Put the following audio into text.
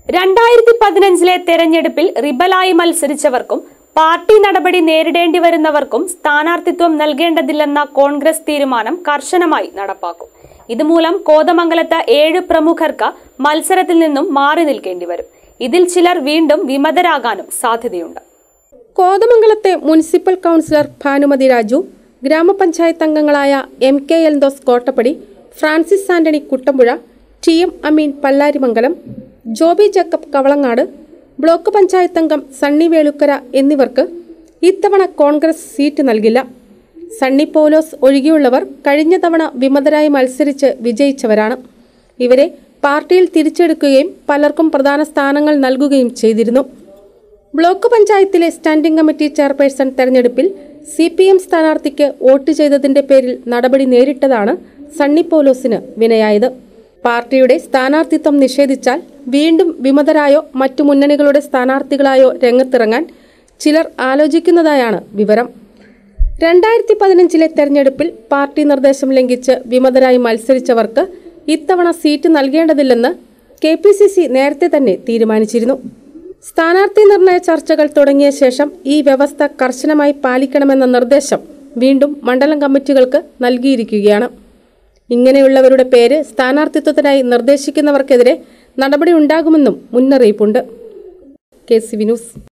രണ്ടായിരത്തി പതിനഞ്ചിലെ തെരഞ്ഞെടുപ്പിൽ റിബലായി മത്സരിച്ചവർക്കും പാർട്ടി നടപടി നേരിടേണ്ടി വരുന്നവർക്കും സ്ഥാനാർത്ഥിത്വം നൽകേണ്ടതില്ലെന്ന കോൺഗ്രസ് തീരുമാനം കർശനമായി നടപ്പാക്കും ഇതുമൂലം കോതമംഗലത്ത് ഏഴ് പ്രമുഖർക്ക് മത്സരത്തിൽ നിന്നും മാറി നിൽക്കേണ്ടി വരും ഇതിൽ ചിലർ വീണ്ടും വിമതരാകാനും സാധ്യതയുണ്ട് കോതമംഗലത്തെ മുനിസിപ്പൽ കൗൺസിലർ ഭാനുമതി രാജു ഗ്രാമപഞ്ചായത്ത് അംഗങ്ങളായ M K Eldhose Kottappady Francis Antony Kuttampuzha T M Ameen Pallarimangalam Joby Jacob Kavalangad block panchayat അംഗം സണ്ണി വേളുക്കര എന്നിവർക്ക് ഇത്തവണ കോൺഗ്രസ് സീറ്റ് നൽകില്ല സണ്ണി പോലോസ് ഒഴികെയുള്ളവർ കഴിഞ്ഞ തവണ വിമതരായി മത്സരിച്ച് വിജയിച്ചവരാണ് ഇവരെ പാർട്ടിയിൽ തിരിച്ചെടുക്കുകയും പലർക്കും പ്രധാന സ്ഥാനങ്ങൾ നൽകുകയും ചെയ്തിരുന്നു ബ്ലോക്ക് പഞ്ചായത്തിലെ സ്റ്റാൻഡിംഗ് കമ്മിറ്റി ചെയർപേഴ്സൺ തെരഞ്ഞെടുപ്പിൽ സി പി എം സ്ഥാനാർത്ഥിക്ക് വോട്ട് ചെയ്തതിന്റെ പേരിൽ നടപടി നേരിട്ടതാണ് സണ്ണി പോലോസിന് വിനയായത് പാർട്ടിയുടെ സ്ഥാനാർത്ഥിത്വം നിഷേധിച്ചാൽ വീണ്ടും വിമതരായോ മറ്റു മുന്നണികളുടെ സ്ഥാനാർത്ഥികളായോ രംഗത്തിറങ്ങാൻ ചിലർ ആലോചിക്കുന്നതായാണ് വിവരം രണ്ടായിരത്തി പതിനഞ്ചിലെ തെരഞ്ഞെടുപ്പിൽ പാർട്ടി നിർദ്ദേശം ലംഘിച്ച് വിമതരായി മത്സരിച്ചവർക്ക് ഇത്തവണ സീറ്റ് നൽകേണ്ടതില്ലെന്ന് കെ പി സി സി നേരത്തെ തന്നെ തീരുമാനിച്ചിരുന്നു സ്ഥാനാർത്ഥി നിർണയ ചർച്ചകൾ തുടങ്ങിയ ശേഷം ഈ വ്യവസ്ഥ കർശനമായി പാലിക്കണമെന്ന നിർദ്ദേശം വീണ്ടും മണ്ഡലം കമ്മിറ്റികൾക്ക് നൽകിയിരിക്കുകയാണ് ഇങ്ങനെയുള്ളവരുടെ പേര് സ്ഥാനാർത്ഥിത്വത്തിനായി നിർദ്ദേശിക്കുന്നവർക്കെതിരെ നടപടി ഉണ്ടാകുമെന്നും മുന്നറിയിപ്പുണ്ട് കെ സി വി ന്യൂസ്